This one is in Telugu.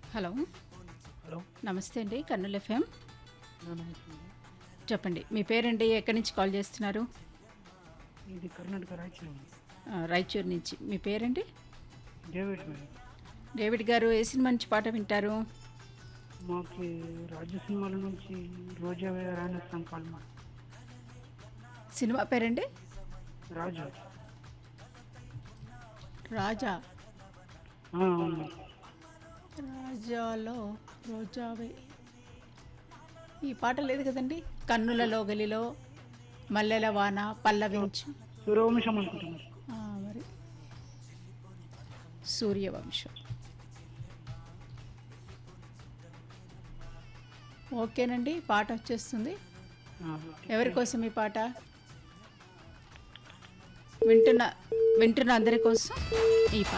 హలో హలో నమస్తే అండి కర్నూలు ఎఫ్ఎం నమస్తే చెప్పండి మీ పేరండి ఎక్కడి నుంచి కాల్ చేస్తున్నారు ఇది కర్ణాటక రాయచూరు ఆ, రాయచూరు నుంచి మీ పేరండి డేవిడ్ మేడం డేవిడ్ గారు ఏ సినిమా నుంచి పాట వింటారు మాకు రాజు సినిమాల నుంచి రోజా రాణిస్తాం కాల్మా సినిమా పేరండి రాజు రాజా ఆ, అవును మేడం. రాజాలో రోజావే ఈ పాట లేదు కదండి కన్నులలో గలిలో మల్లెల వాన పల్లవించు సూర్యవంశం అనుకుంటున్నారు ఆ, మరి సూర్యవంశం ఓకేనండి పాట వచ్చేస్తుంది ఆ, ఎవరి కోసం ఈ పాట వింటున్న వింటున్న అందరి కోసం ఈ పాట